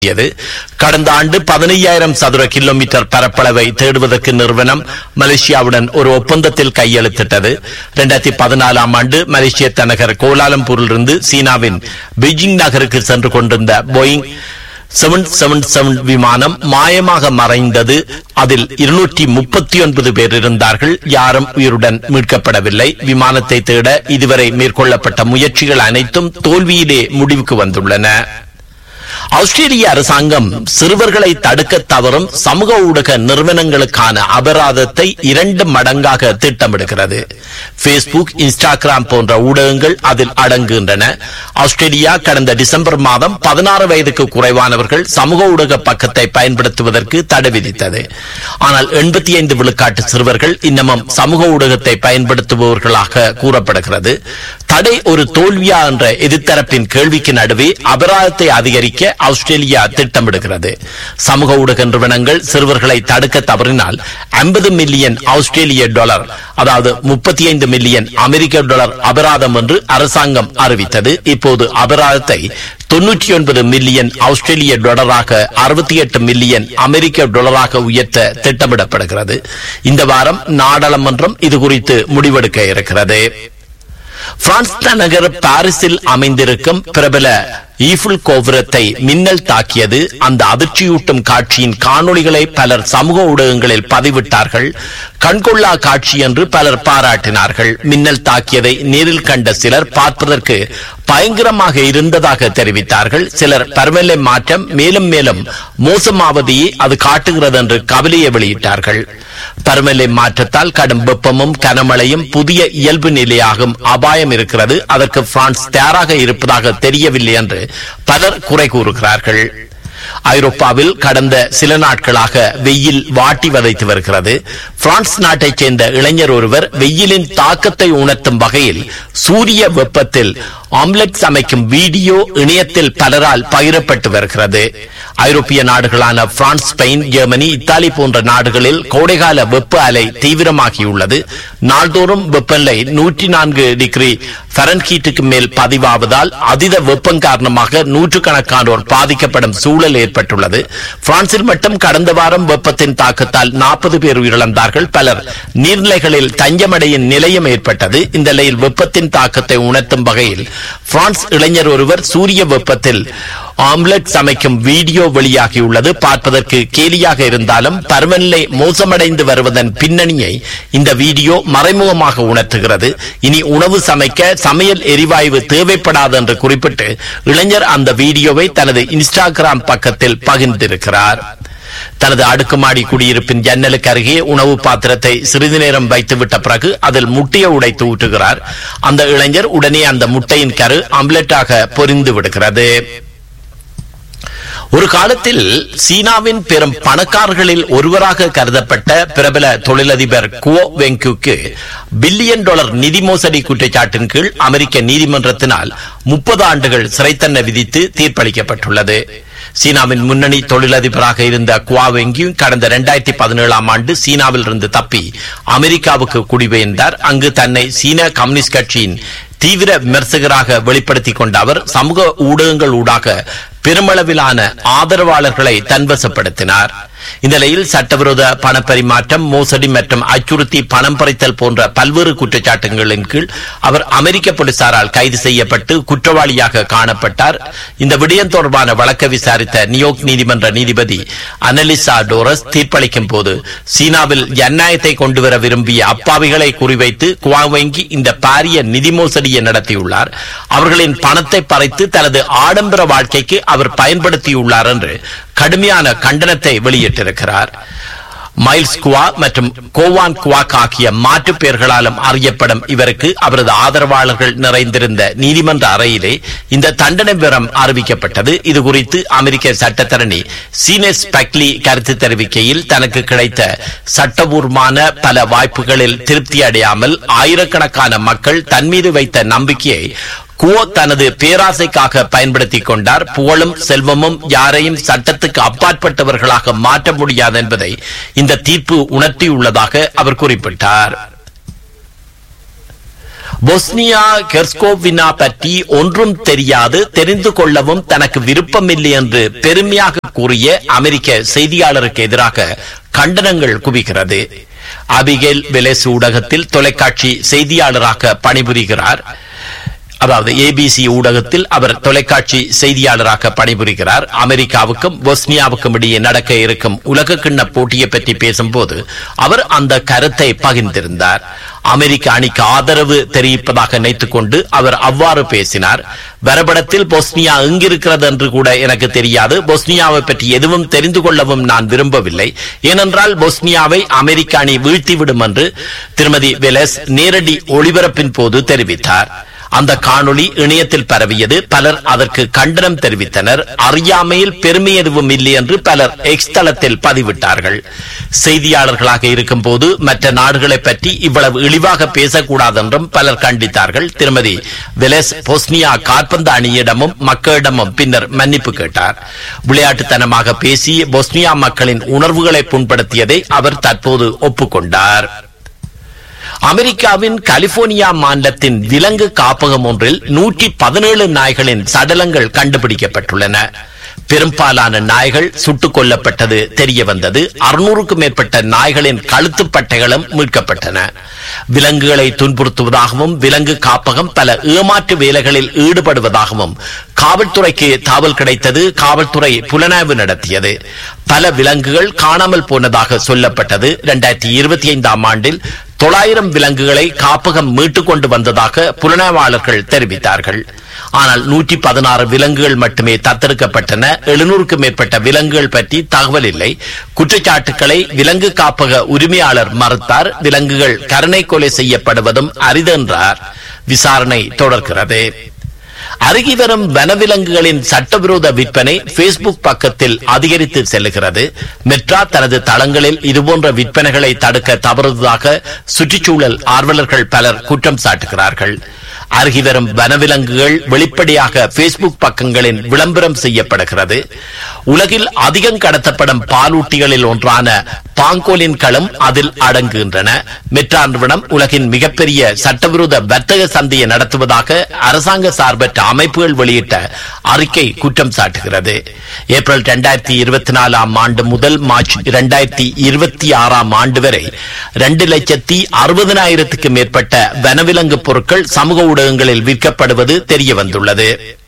யது கடந்த ஆண்டு பதினையாயிரம் சதுர கிலோமீட்டர் பரப்பளவை தேடுவதற்கு நிறுவனம் மலேசியாவுடன் ஒரு ஒப்பந்தத்தில் கையெழுத்திட்டது இரண்டாயிரத்தி பதினாலாம் ஆண்டு மலேசிய தலைநகர் கோலாலம்பூரிலிருந்து சீனாவின் பெய்ஜிங் நகருக்கு சென்று கொண்டிருந்த போயிங் செவன் செவன் செவன் விமானம் மாயமாக மறைந்தது அதில் இருநூற்றி முப்பத்தி ஒன்பது பேர் இருந்தார்கள் யாரும் உயிருடன் மீட்கப்படவில்லை விமானத்தை தேட இதுவரை மேற்கொள்ளப்பட்ட முயற்சிகள் அனைத்தும் தோல்வியிலே முடிவுக்கு வந்துள்ளன ஆஸ்திரேலிய அரசாங்கம் சிறுவர்களை தடுக்க தவறும் சமூக ஊடக நிறுவனங்களுக்கான அபராதத்தை இரண்டு மடங்காக திட்டமிடுகிறது பேஸ்புக் இன்ஸ்டாகிராம் போன்ற ஊடகங்கள் அதில் அடங்குகின்றன ஆஸ்திரேலியா கடந்த டிசம்பர் மாதம் பதினாறு வயதுக்கு குறைவானவர்கள் சமூக ஊடக பக்கத்தை பயன்படுத்துவதற்கு தடை விதித்தது ஆனால் எண்பத்தி ஐந்து விழுக்காட்டு சிறுவர்கள் இன்னமும் சமூக ஊடகத்தை பயன்படுத்துபவர்களாக கூறப்படுகிறது தடை ஒரு தோல்வியா என்ற எதிர்த்தரப்பின் கேள்விக்கு நடுவே அபராதத்தை அதிகரிக்க ஆஸ்திரேலியா திட்டமிடுகிறது சமூக ஊடக நிறுவனங்கள் சிறுவர்களை தடுக்க தவறினால் 50 மில்லியன் ஆஸ்திரேலிய டாலர் அதாவது முப்பத்தி ஐந்து மில்லியன் அமெரிக்க டாலர் அபராதம் என்று அரசாங்கம் அறிவித்தது இப்போது அபராதத்தை தொன்னூற்றி ஒன்பது மில்லியன் ஆஸ்திரேலிய டாலராக அறுபத்தி எட்டு மில்லியன் அமெரிக்க டாலராக உயர்த்த திட்டமிடப்படுகிறது இந்த வாரம் நாடாளுமன்றம் இது குறித்து முடிவெடுக்க இருக்கிறது பிரான்ஸ் தலைநகர் பாரிஸில் அமைந்திருக்கும் பிரபல ஈஃபில் கோபுரத்தை மின்னல் தாக்கியது அந்த அதிர்ச்சியூட்டும் காட்சியின் காணொளிகளை பலர் சமூக ஊடகங்களில் பதிவிட்டார்கள் கண்கொள்ளா காட்சி என்று பலர் பாராட்டினார்கள் மின்னல் தாக்கியதை நேரில் கண்ட சிலர் பார்ப்பதற்கு பயங்கரமாக இருந்ததாக தெரிவித்தார்கள் சிலர் பருவநிலை மாற்றம் மேலும் மேலும் மோசமாவதையே அது காட்டுகிறது என்று கவலையை வெளியிட்டார்கள் பருவநிலை மாற்றத்தால் கடும் வெப்பமும் கனமழையும் புதிய இயல்பு நிலையாகும் அபாயம் இருக்கிறது அதற்கு பிரான்ஸ் தயாராக இருப்பதாக தெரியவில்லை என்று பலர் குறை கூறுகிறார்கள் ஐரோப்பாவில் கடந்த சில நாட்களாக வெயில் வாட்டி வதைத்து வருகிறது பிரான்ஸ் நாட்டைச் சேர்ந்த இளைஞர் ஒருவர் வெயிலின் தாக்கத்தை உணர்த்தும் வகையில் சூரிய வெப்பத்தில் ஆம்லெட் சமைக்கும் வீடியோ இணையத்தில் பலரால் பகிரப்பட்டு வருகிறது ஐரோப்பிய நாடுகளான பிரான்ஸ் ஸ்பெயின் ஜெர்மனி இத்தாலி போன்ற நாடுகளில் கோடைகால வெப்ப அலை தீவிரமாகியுள்ளது நாள்தோறும் வெப்பநிலை நூற்றி நான்கு டிகிரி ஃபரன்ஹீட்டுக்கு மேல் பதிவாவதால் அதீத வெப்பம் காரணமாக நூற்றுக்கணக்கானோர் பாதிக்கப்படும் சூழல் ஏற்பட்டுள்ளது பிரான்சில் மட்டும் கடந்த வாரம் வெப்பத்தின் தாக்கத்தால் நாற்பது பேர் உயிரிழந்தார்கள் பலர் நீர்நிலைகளில் தஞ்சமடையும் நிலையம் ஏற்பட்டது இந்த நிலையில் வெப்பத்தின் தாக்கத்தை உணர்த்தும் வகையில் பிரான்ஸ் இளைஞர் ஒருவர் சூரிய வெப்பத்தில் ஆம்லெட் சமைக்கும் வீடியோ வெளியாகியுள்ளது பார்ப்பதற்கு கேலியாக இருந்தாலும் பருவநிலை மோசமடைந்து வருவதன் பின்னணியை இந்த வீடியோ மறைமுகமாக உணர்த்துகிறது இனி உணவு சமைக்க சமையல் எரிவாயு தேவைப்படாது என்று குறிப்பிட்டு இளைஞர் அந்த வீடியோவை தனது இன்ஸ்டாகிராம் பக்கத்தில் பகிர்ந்திருக்கிறார் தனது அடுக்குமாடி குடியிருப்பின் ஜன்னலுக்கு அருகே உணவு பாத்திரத்தை சிறிது நேரம் வைத்துவிட்ட பிறகு அதில் முட்டையை உடைத்து ஊற்றுகிறார் அந்த இளைஞர் உடனே அந்த முட்டையின் கரு ஆம்லெட்டாக பொரிந்து விடுகிறது ஒரு காலத்தில் சீனாவின் பெரும் பணக்காரர்களில் ஒருவராக கருதப்பட்ட பிரபல தொழிலதிபர் குவோ வெங்குக்கு பில்லியன் டாலர் நிதி மோசடி குற்றச்சாட்டின் கீழ் அமெரிக்க நீதிமன்றத்தினால் முப்பது ஆண்டுகள் சிறை தண்டனை விதித்து தீர்ப்பளிக்கப்பட்டுள்ளது சீனாவின் முன்னணி தொழிலதிபராக இருந்த குவா வெங்கியூ கடந்த இரண்டாயிரத்தி பதினேழாம் ஆண்டு சீனாவில் இருந்து தப்பி அமெரிக்காவுக்கு குடிபெயர்ந்தார் அங்கு தன்னை சீன கம்யூனிஸ்ட் கட்சியின் தீவிர விமர்சகராக வெளிப்படுத்திக் கொண்ட அவர் சமூக ஊடகங்கள் ஊடாக பெருமளவிலான ஆதரவாளர்களை தன்வசப்படுத்தினார் இந்த நிலையில் சட்டவிரோத பணப்பரிமாற்றம் மோசடி மற்றும் அச்சுறுத்தி பணம் பறித்தல் போன்ற பல்வேறு குற்றச்சாட்டுகளின் கீழ் அவர் அமெரிக்க போலீசாரால் கைது செய்யப்பட்டு குற்றவாளியாக காணப்பட்டார் இந்த விடயம் தொடர்பான வழக்கை விசாரித்த நியோக் நீதிமன்ற நீதிபதி அனலிசா டோரஸ் தீர்ப்பளிக்கும் போது சீனாவில் ஜனநாயகத்தை கொண்டுவர விரும்பிய அப்பாவிகளை குறிவைத்து குவாவங்கி இந்த பாரிய நிதி மோசடியை நடத்தியுள்ளார் அவர்களின் பணத்தை பறித்து தனது ஆடம்பர வாழ்க்கைக்கு அவர் பயன்படுத்தியுள்ளார் என்று கடுமையான கண்டனத்தை வெளியிட்டிருக்கிறார் மைல்ஸ் குவா மற்றும் கோவான் குவாக் ஆகிய மாற்றுப் பெயர்களாலும் அறியப்படும் இவருக்கு அவரது ஆதரவாளர்கள் நிறைந்திருந்த நீதிமன்ற அறையிலே இந்த தண்டனை விவரம் அறிவிக்கப்பட்டது இது குறித்து அமெரிக்க சட்டத்தரணி சீனஸ் பக்லி கருத்து தெரிவிக்கையில் தனக்கு கிடைத்த சட்டபூர்வமான பல வாய்ப்புகளில் திருப்தி அடையாமல் ஆயிரக்கணக்கான மக்கள் தன் மீது வைத்த நம்பிக்கையை குவோ தனது பேராசைக்காக பயன்படுத்திக் கொண்டார் புகழும் செல்வமும் யாரையும் சட்டத்துக்கு அப்பாற்பட்டவர்களாக மாற்ற முடியாது என்பதை இந்த தீர்ப்பு உணர்த்தியுள்ளதாக அவர் குறிப்பிட்டார் பொஸ்னியா கெர்ஸ்கோவினா பற்றி ஒன்றும் தெரியாது தெரிந்து கொள்ளவும் தனக்கு விருப்பமில்லை என்று பெருமையாக கூறிய அமெரிக்க செய்தியாளருக்கு எதிராக கண்டனங்கள் குவிக்கிறது அபிகேல் வெலேஸ் ஊடகத்தில் தொலைக்காட்சி செய்தியாளராக பணிபுரிகிறார் அதாவது ஏபிசி ஊடகத்தில் அவர் தொலைக்காட்சி செய்தியாளராக பணிபுரிகிறார் அமெரிக்காவுக்கும் பொஸ்னியாவுக்கும் இடையே நடக்க இருக்கும் உலக கிண்ண போட்டியை பற்றி பேசும்போது அவர் அந்த கருத்தை பகிர்ந்திருந்தார் அமெரிக்க அணிக்கு ஆதரவு தெரிவிப்பதாக நினைத்துக் கொண்டு அவர் அவ்வாறு பேசினார் வரைபடத்தில் பொஸ்னியா எங்கிருக்கிறது என்று கூட எனக்கு தெரியாது பொஸ்னியாவை பற்றி எதுவும் தெரிந்து கொள்ளவும் நான் விரும்பவில்லை ஏனென்றால் பொஸ்னியாவை அமெரிக்க அணி வீழ்த்திவிடும் என்று திருமதி வெலஸ் நேரடி ஒளிபரப்பின் போது தெரிவித்தார் அந்த காணொளி இணையத்தில் பரவியது பலர் அதற்கு கண்டனம் தெரிவித்தனர் அறியாமையில் பெருமை எதுவும் இல்லை என்று பலர் எக்ஸ் தளத்தில் பதிவிட்டார்கள் செய்தியாளர்களாக இருக்கும் போது மற்ற நாடுகளை பற்றி இவ்வளவு இழிவாக பேசக்கூடாது என்றும் பலர் கண்டித்தார்கள் திருமதி வெலஸ் பொஸ்னியா காற்பந்து அணியிடமும் மக்களிடமும் பின்னர் மன்னிப்பு கேட்டார் விளையாட்டுத்தனமாக பேசி பொஸ்னியா மக்களின் உணர்வுகளை புண்படுத்தியதை அவர் தற்போது ஒப்புக்கொண்டார் அமெரிக்காவின் கலிபோர்னியா மாநிலத்தின் விலங்கு காப்பகம் ஒன்றில் நூற்றி பதினேழு நாய்களின் சடலங்கள் கண்டுபிடிக்கப்பட்டுள்ளன பெரும்பாலான நாய்கள் சுட்டுக் கொல்லப்பட்டது தெரிய வந்தது அறுநூறுக்கும் மேற்பட்ட நாய்களின் கழுத்துப்பட்டைகளும் மீட்கப்பட்டன விலங்குகளை துன்புறுத்துவதாகவும் விலங்கு காப்பகம் பல ஏமாற்று வேலைகளில் ஈடுபடுவதாகவும் காவல்துறைக்கு தகவல் கிடைத்தது காவல்துறை புலனாய்வு நடத்தியது பல விலங்குகள் காணாமல் போனதாக சொல்லப்பட்டது இரண்டாயிரத்தி இருபத்தி ஐந்தாம் ஆண்டில் தொள்ளாயிரம் விலங்குகளை காப்பகம் மீட்டுக் கொண்டு வந்ததாக புலனாய்வாளர்கள் தெரிவித்தார்கள் ஆனால் நூற்றி பதினாறு விலங்குகள் மட்டுமே தத்தெடுக்கப்பட்டன எழுநூறுக்கும் மேற்பட்ட விலங்குகள் பற்றி தகவல் இல்லை குற்றச்சாட்டுக்களை விலங்கு காப்பக உரிமையாளர் மறுத்தார் விலங்குகள் கருணை கொலை செய்யப்படுவதும் அரிதென்றார் விசாரணை தொடர்கிறது அருகி வரும் வனவிலங்குகளின் சட்டவிரோத விற்பனை பேஸ்புக் பக்கத்தில் அதிகரித்து செல்லுகிறது மெட்ரா தனது தளங்களில் இதுபோன்ற விற்பனைகளை தடுக்க தவறுவதாக சுற்றுச்சூழல் ஆர்வலர்கள் பலர் குற்றம் சாட்டுகிறார்கள் அருகி வரும் வனவிலங்குகள் வெளிப்படையாக பேஸ்புக் பக்கங்களின் விளம்பரம் செய்யப்படுகிறது உலகில் அதிகம் கடத்தப்படும் பாலூட்டிகளில் ஒன்றான பாங்கோலின் களம் அதில் அடங்குகின்றன மெட்ரா நிறுவனம் உலகின் மிகப்பெரிய சட்டவிரோத வர்த்தக சந்தையை நடத்துவதாக அரசாங்க சார்பற்ற அமைப்புகள் வெளியிட்ட அறிக்கை குற்றம் சாட்டுகிறது ஏப்ரல் இரண்டாயிரத்தி இருபத்தி நாலாம் ஆண்டு முதல் மார்ச் இரண்டாயிரத்தி இருபத்தி ஆறாம் ஆண்டு வரை இரண்டு லட்சத்தி அறுபதனாயிரத்துக்கு மேற்பட்ட வனவிலங்கு பொருட்கள் சமூக ஊடகங்களில் விற்கப்படுவது தெரிய வந்துள்ளது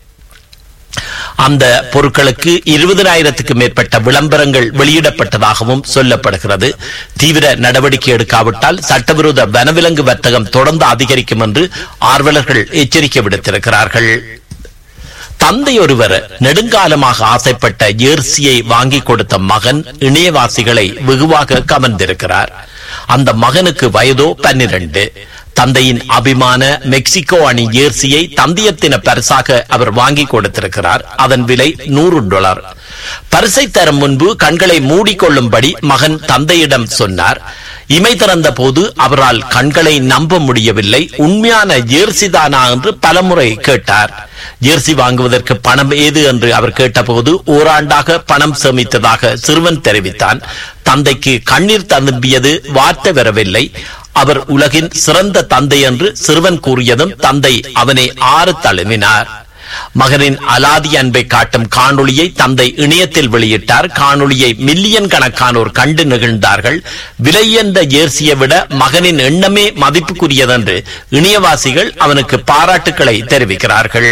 அந்த பொருட்களுக்கு இருபதனாயிரத்துக்கு மேற்பட்ட விளம்பரங்கள் வெளியிடப்பட்டதாகவும் சொல்லப்படுகிறது தீவிர நடவடிக்கை எடுக்காவிட்டால் சட்டவிரோத வனவிலங்கு வர்த்தகம் தொடர்ந்து அதிகரிக்கும் என்று ஆர்வலர்கள் எச்சரிக்கை விடுத்திருக்கிறார்கள் தந்தை ஒருவர் நெடுங்காலமாக ஆசைப்பட்ட ஜேர்சியை வாங்கி கொடுத்த மகன் இணையவாசிகளை வெகுவாக கவர்ந்திருக்கிறார் அந்த மகனுக்கு வயதோ பன்னிரண்டு தந்தையின் அபிமான மெக்சிகோ அணி ஜேர்சியை தந்தையத்தின பரிசாக அவர் வாங்கி கொடுத்திருக்கிறார் அதன் விலை நூறு டாலர் பரிசை தரும் முன்பு கண்களை மூடிக்கொள்ளும்படி மகன் தந்தையிடம் சொன்னார் இமை திறந்த போது அவரால் கண்களை நம்ப முடியவில்லை உண்மையான ஜேர்சி தானா என்று பலமுறை கேட்டார் ஜெர்சி வாங்குவதற்கு பணம் ஏது என்று அவர் கேட்டபோது ஓராண்டாக பணம் சேமித்ததாக சிறுவன் தெரிவித்தான் தந்தைக்கு கண்ணீர் ததும்பியது வார்த்தை வரவில்லை அவர் உலகின் சிறந்த தந்தை என்று சிறுவன் கூறியதும் தந்தை அவனை ஆறு தழுவினார் மகனின் அலாதி அன்பை காட்டும் காணொளியை தந்தை இணையத்தில் வெளியிட்டார் காணொளியை மில்லியன் கணக்கானோர் கண்டு நிகழ்ந்தார்கள் விலையந்த ஜேர்சியை விட மகனின் எண்ணமே மதிப்புக்குரியதென்று இணையவாசிகள் அவனுக்கு பாராட்டுக்களை தெரிவிக்கிறார்கள்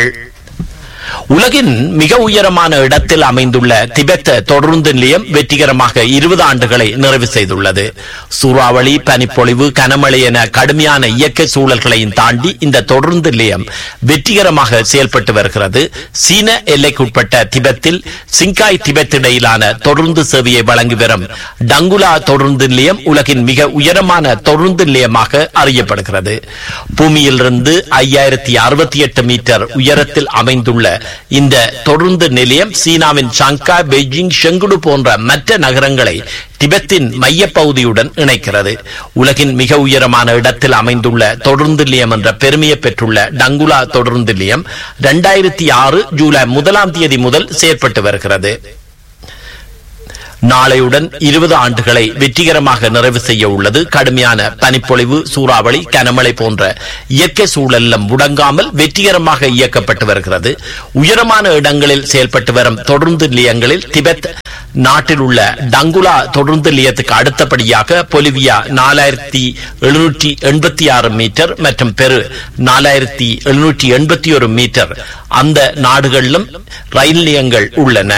உலகின் மிக உயரமான இடத்தில் அமைந்துள்ள திபெத் தொடருந்து நிலையம் வெற்றிகரமாக இருபது ஆண்டுகளை நிறைவு செய்துள்ளது சூறாவளி பனிப்பொழிவு கனமழை என கடுமையான இயற்கை சூழல்களையும் தாண்டி இந்த தொடருந்து நிலையம் வெற்றிகரமாக செயல்பட்டு வருகிறது சீன எல்லைக்குட்பட்ட திபெத்தில் சிங்காய் திபெத் இடையிலான தொடருந்து சேவையை வழங்கி வரும் டங்குலா தொடருந்து நிலையம் உலகின் மிக உயரமான தொடருந்து நிலையமாக அறியப்படுகிறது பூமியிலிருந்து ஐயாயிரத்தி அறுபத்தி எட்டு மீட்டர் உயரத்தில் அமைந்துள்ள இந்த தொடருந்து நிலையம் சீனாவின் ஷாங்காய் பெய்ஜிங் ஷெங்குடு போன்ற மற்ற நகரங்களை திபெத்தின் மையப்பகுதியுடன் இணைக்கிறது உலகின் மிக உயரமான இடத்தில் அமைந்துள்ள தொடருந்து நிலையம் என்ற பெருமையை பெற்றுள்ள டங்குலா தொடருந்து நிலையம் இரண்டாயிரத்தி ஆறு ஜூலை முதலாம் தேதி முதல் செயற்பட்டு வருகிறது நாளையுடன் இருபது ஆண்டுகளை வெற்றிகரமாக நிறைவு செய்ய உள்ளது கடுமையான பனிப்பொழிவு சூறாவளி கனமழை போன்ற இயற்கை சூழலிலும் முடங்காமல் வெற்றிகரமாக இயக்கப்பட்டு வருகிறது உயரமான இடங்களில் செயல்பட்டு வரும் தொடர்ந்து நிலையங்களில் திபெத் நாட்டில் உள்ள டங்குலா தொடர்ந்து நிலையத்துக்கு அடுத்தபடியாக பொலிவியா நாலாயிரத்தி எழுநூற்றி எண்பத்தி ஆறு மீட்டர் மற்றும் பெரு நாலாயிரத்தி எழுநூற்றி எண்பத்தி ஒரு மீட்டர் அந்த நாடுகளிலும் ரயில் நிலையங்கள் உள்ளன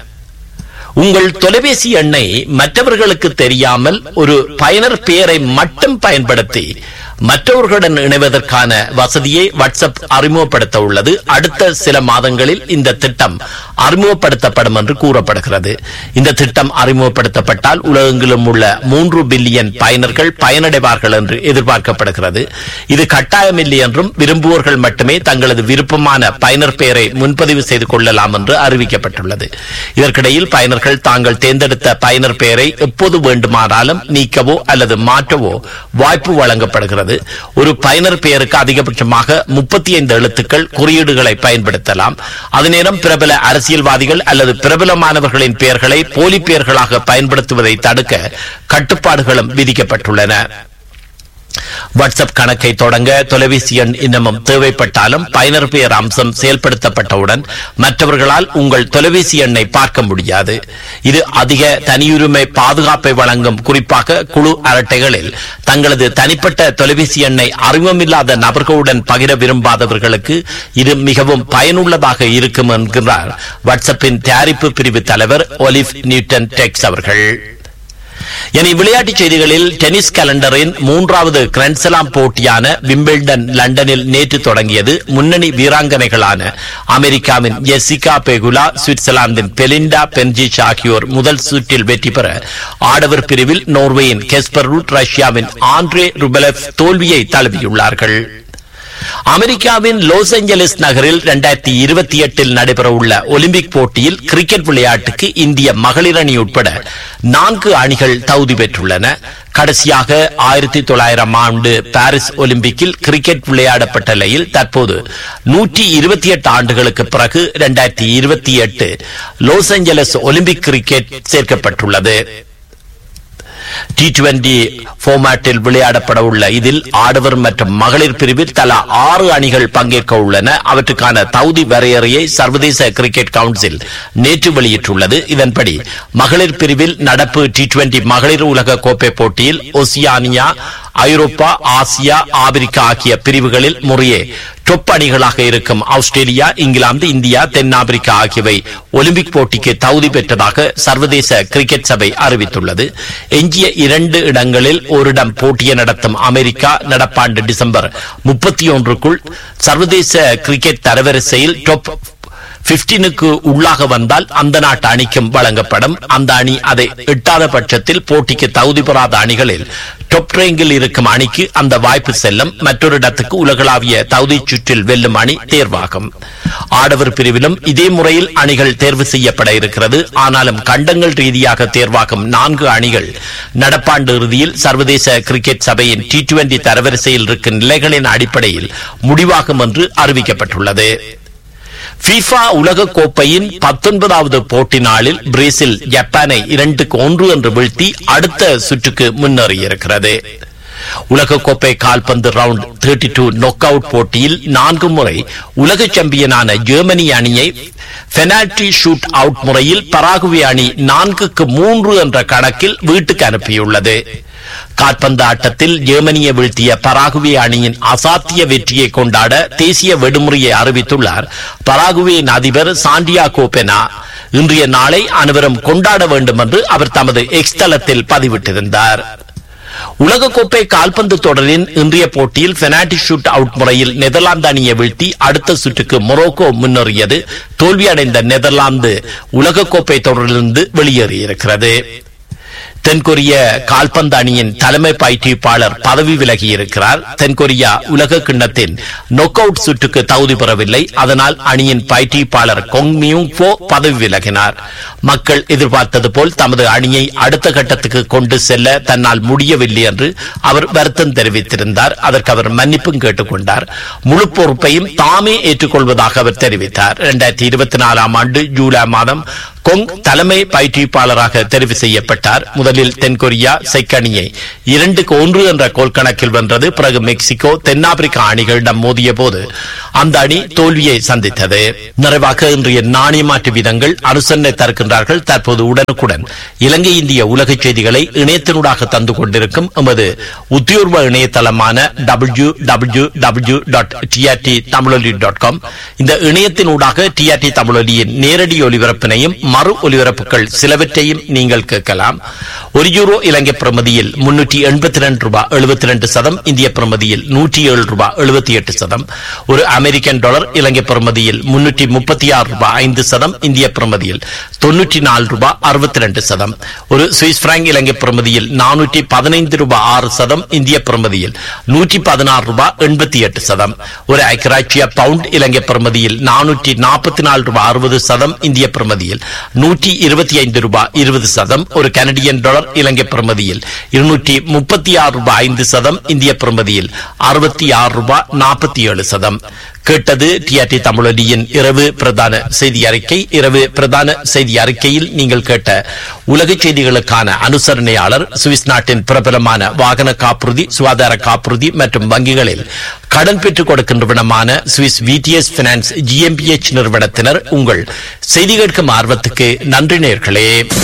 உங்கள் தொலைபேசி எண்ணை மற்றவர்களுக்கு தெரியாமல் ஒரு பயனர் பெயரை மட்டும் பயன்படுத்தி மற்றவர்களுடன் இணைவதற்கான வசதியை வாட்ஸ்அப் அறிமுகப்படுத்த உள்ளது அடுத்த சில மாதங்களில் இந்த திட்டம் அறிமுகப்படுத்தப்படும் என்று கூறப்படுகிறது இந்த திட்டம் அறிமுகப்படுத்தப்பட்டால் உலகெங்கிலும் உள்ள மூன்று பில்லியன் பயனர்கள் பயனடைவார்கள் என்று எதிர்பார்க்கப்படுகிறது இது கட்டாயமில்லை என்றும் விரும்புவோர்கள் மட்டுமே தங்களது விருப்பமான பயனர் பெயரை முன்பதிவு செய்து கொள்ளலாம் என்று அறிவிக்கப்பட்டுள்ளது இதற்கிடையில் பயனர்கள் தாங்கள் தேர்ந்தெடுத்த பயனர் பெயரை எப்போது வேண்டுமானாலும் நீக்கவோ அல்லது மாற்றவோ வாய்ப்பு வழங்கப்படுகிறது ஒரு பயனர் பெயருக்கு அதிகபட்சமாக முப்பத்தி ஐந்து எழுத்துக்கள் குறியீடுகளை பயன்படுத்தலாம் அதே நேரம் பிரபல அரசியல்வாதிகள் அல்லது பிரபலமானவர்களின் பெயர்களை போலி பெயர்களாக பயன்படுத்துவதை தடுக்க கட்டுப்பாடுகளும் விதிக்கப்பட்டுள்ளன வாட்ஸ்அப் கணக்கை தொடங்க தொலைபேசி எண் இன்னமும் தேவைப்பட்டாலும் பயனர் பெயர் அம்சம் செயல்படுத்தப்பட்டவுடன் மற்றவர்களால் உங்கள் தொலைபேசி எண்ணை பார்க்க முடியாது இது அதிக தனியுரிமை பாதுகாப்பை வழங்கும் குறிப்பாக குழு அரட்டைகளில் தங்களது தனிப்பட்ட தொலைபேசி எண்ணை அறிமுகமில்லாத நபர்களுடன் பகிர விரும்பாதவர்களுக்கு இது மிகவும் பயனுள்ளதாக இருக்கும் என்கிறார் வாட்ஸ்அப்பின் தயாரிப்பு பிரிவு தலைவர் ஒலிவ் நியூட்டன் டெக்ஸ் அவர்கள் இனி விளையாட்டுச் செய்திகளில் டென்னிஸ் கலண்டரின் மூன்றாவது கிராண்ட்ஸ்லாம் போட்டியான விம்பிள்டன் லண்டனில் நேற்று தொடங்கியது முன்னணி வீராங்கனைகளான அமெரிக்காவின் ஜெசிகா பெகுலா சுவிட்சர்லாந்தின் பெலிண்டா பென்ஜிச் ஆகியோர் முதல் சுற்றில் வெற்றி பெற ஆடவர் பிரிவில் நோர்வேயின் கெஸ்பர் ரூட் ரஷ்யாவின் ஆண்ட்ரே ருபலெவ் தோல்வியை தழுவியுள்ளார்கள் அமெரிக்காவின் லாஸ் ஏஞ்சலிஸ் நகரில் இரண்டாயிரத்தி இருபத்தி எட்டில் நடைபெறவுள்ள ஒலிம்பிக் போட்டியில் கிரிக்கெட் விளையாட்டுக்கு இந்திய மகளிர் அணி உட்பட நான்கு அணிகள் தகுதி பெற்றுள்ளன கடைசியாக ஆயிரத்தி தொள்ளாயிரம் ஆண்டு பாரிஸ் ஒலிம்பிக்கில் கிரிக்கெட் விளையாடப்பட்ட நிலையில் தற்போது நூற்றி இருபத்தி எட்டு ஆண்டுகளுக்கு பிறகு இரண்டாயிரத்தி இருபத்தி எட்டு லாஸ் ஏஞ்சலஸ் ஒலிம்பிக் கிரிக்கெட் சேர்க்கப்பட்டுள்ளது டி டுவெண்டி போர்மேட்டில் விளையாடப்பட உள்ள இதில் ஆடவர் மற்றும் மகளிர் பிரிவில் தலா ஆறு அணிகள் பங்கேற்க உள்ளன அவற்றுக்கான தகுதி வரையறையை சர்வதேச கிரிக்கெட் கவுன்சில் நேற்று வெளியிட்டுள்ளது இதன்படி மகளிர் பிரிவில் நடப்பு டி டுவெண்டி மகளிர் உலக கோப்பை போட்டியில் ஒசியானியா ஐரோப்பா ஆசியா ஆப்பிரிக்கா ஆகிய பிரிவுகளில் முறையே டொப் அணிகளாக இருக்கும் ஆஸ்திரேலியா இங்கிலாந்து இந்தியா தென்னாப்பிரிக்கா ஆகியவை ஒலிம்பிக் போட்டிக்கு தகுதி பெற்றதாக சர்வதேச கிரிக்கெட் சபை அறிவித்துள்ளது எஞ்சிய இரண்டு இடங்களில் ஓரிடம் போட்டியை நடத்தும் அமெரிக்கா நடப்பாண்டு டிசம்பர் முப்பத்தி ஒன்றுக்குள் சர்வதேச கிரிக்கெட் தரவரிசையில் டொப் பிப்டீனுக்கு உள்ளாக வந்தால் அந்த நாட்டு அணிக்கும் வழங்கப்படும் அந்த அணி அதை எட்டாத பட்சத்தில் போட்டிக்கு தகுதி பெறாத அணிகளில் டொப் ரேங்கில் இருக்கும் அணிக்கு அந்த வாய்ப்பு செல்லும் மற்றொரு இடத்துக்கு உலகளாவிய தகுதி சுற்றில் வெல்லும் அணி தேர்வாகும் ஆடவர் பிரிவிலும் இதே முறையில் அணிகள் தேர்வு செய்யப்பட இருக்கிறது ஆனாலும் கண்டங்கள் ரீதியாக தேர்வாகும் நான்கு அணிகள் நடப்பாண்டு இறுதியில் சர்வதேச கிரிக்கெட் சபையின் டி டுவெண்டி தரவரிசையில் இருக்கும் நிலைகளின் அடிப்படையில் முடிவாகும் என்று அறிவிக்கப்பட்டுள்ளது ஃபீஃபா உலக கோப்பையின் பத்தொன்பதாவது போட்டி நாளில் பிரேசில் ஜப்பானை இரண்டுக்கு ஒன்று என்று வீழ்த்தி அடுத்த சுற்றுக்கு முன்னேறியிருக்கிறது உலகக்கோப்பை கால்பந்து round thirty two knock out போட்டியில் நான்கு முறை உலக சாம்பியனான ஜெர்மனி அணியை பெனால்டி ஷூட் அவுட் முறையில் பராகுவே அணி நான்குக்கு மூன்று என்ற கணக்கில் வீட்டுக்கு அனுப்பியுள்ளது கால்பந்து ஆட்டத்தில் ஜெர்மனியை வீழ்த்திய பராகுவே அணியின் அசாத்திய வெற்றியை கொண்டாட தேசிய விடுமுறையை அறிவித்துள்ளார் பராகுவேயின் அதிபர் சாண்டியா கோபெனா இன்றைய நாளை அனைவரும் கொண்டாட வேண்டும் என்று அவர் தமது எக்ஸ் தளத்தில் பதிவிட்டிருந்தார் உலகக்கோப்பை கால்பந்து தொடரின் இன்றைய போட்டியில் பெனால்டி ஷூட் அவுட் முறையில் நெதர்லாந்து அணியை வீழ்த்தி அடுத்த சுற்றுக்கு மொரோக்கோ முன்னேறியது தோல்வியடைந்த நெதர்லாந்து உலகக்கோப்பை தொடரிலிருந்து வெளியேறியிருக்கிறது தென்கொரிய கால்பந்து அணியின் தலைமை பயிற்றுவிப்பாளர் பதவி விலகி இருக்கிறார் தென்கொரியா உலக கிண்ணத்தின் நொக் அவுட் சுற்றுக்கு தகுதி பெறவில்லை அதனால் அணியின் பயிற்றுவிப்பாளர் கொங் மியூங் போ பதவி விலகினார் மக்கள் எதிர்பார்த்தது போல் தமது அணியை அடுத்த கட்டத்துக்கு கொண்டு செல்ல தன்னால் முடியவில்லை என்று அவர் வருத்தம் தெரிவித்திருந்தார் அதற்கு அவர் மன்னிப்பும் கேட்டுக்கொண்டார் முழு பொறுப்பையும் தாமே ஏற்றுக்கொள்வதாக அவர் தெரிவித்தார் இரண்டாயிரத்தி இருபத்தி நாலாம் ஆண்டு ஜூலை மாதம் கொங் தலைமை பயிற்றுவிப்பாளராக தெரிவு செய்யப்பட்டார் முதலில் தென்கொரியா செக் அணியை இரண்டுக்கு ஒன்று என்ற கோல் கணக்கில் வென்றது பிறகு மெக்சிகோ தென்னாப்பிரிக்கா அணிகளிடம் மோதிய போது அந்த அணி தோல்வியை சந்தித்தது நிறைவாக இன்றைய நாணய மாற்று வீதங்கள் அனுசரணை தருகின்றார்கள் தற்போது உடனுக்குடன் இலங்கை இந்திய உலக செய்திகளை இணையத்தினூடாக தந்து கொண்டிருக்கும் எமது உத்தியோர்வ இணையதளமான W W W dot TRT Tamiloli dot com இந்த இணையத்தினூடாக டிஆர்டி தமிழொலியின் நேரடி ஒலிபரப்பினையும் மறு ஒலிபரப்புகள் சிலவற்றையும் நீங்கள் கேட்கலாம் ஒரு யூரோ இலங்கை பிரமதியில் முன்னூற்றி எண்பத்தி ரெண்டு ரூபாய் எழுபத்தி ரெண்டு சதம் இந்திய பிரமதியில் நூற்றி ஏழு ரூபாய் எழுபத்தி எட்டு சதம் ஒரு அமெரிக்கன் டாலர் இலங்கை பிரமதியில் முன்னூற்றி முப்பத்தி ஆறு ரூபாய் ஐந்து சதம் இந்திய பிரமதியில் தொன்னூற்றி நாலு ரூபாய் அறுபத்தி ரெண்டு சதம் ஒரு சுவிஸ் பிராங்க் இலங்கை பிரமதியில் நானூற்றி பதினைந்து ரூபாய் ஆறு சதம் இந்திய பிரமதியில் நூற்றி பதினாறு ரூபாய் எண்பத்தி எட்டு சதம் ஒரு ஐக்கராட்சிய பவுண்ட் இலங்கை பிரமதியில் நானூற்றி நாற்பத்தி நாலு ரூபாய் அறுபது சதம் இந்திய பிரமதியில் நூற்றி இருபத்தி ஐந்து ரூபாய் இருபது சதம் ஒரு கனடியன் டாலர் இலங்கை பிரமதியில் இருநூற்றி முப்பத்தி ஆறு ரூபாய் ஐந்து சதம் இந்திய பிரமதியில் அறுபத்தி ஆறு ரூபாய் நாற்பத்தி ஏழு சதம் கேட்டது டிஆர்டி தமிழொலியின் இரவு பிரதான செய்தி அறிக்கை இரவு பிரதான செய்தி அறிக்கையில் நீங்கள் கேட்ட உலக செய்திகளுக்கான அனுசரணையாளர் சுவிஸ் நாட்டின் பிரபலமான வாகன காப்புறுதி சுகாதார காப்புறுதி மற்றும் வங்கிகளில் கடன் பெற்றுக் கொடுக்கின்றவனமான சுவிஸ் விடிஎஸ் பினான்ஸ் ஜிஎம்பிஎச் நிறுவனத்தினர் உங்கள் செய்தி கேட்கும் ஆர்வத்துக்கு நன்றி நேர்களே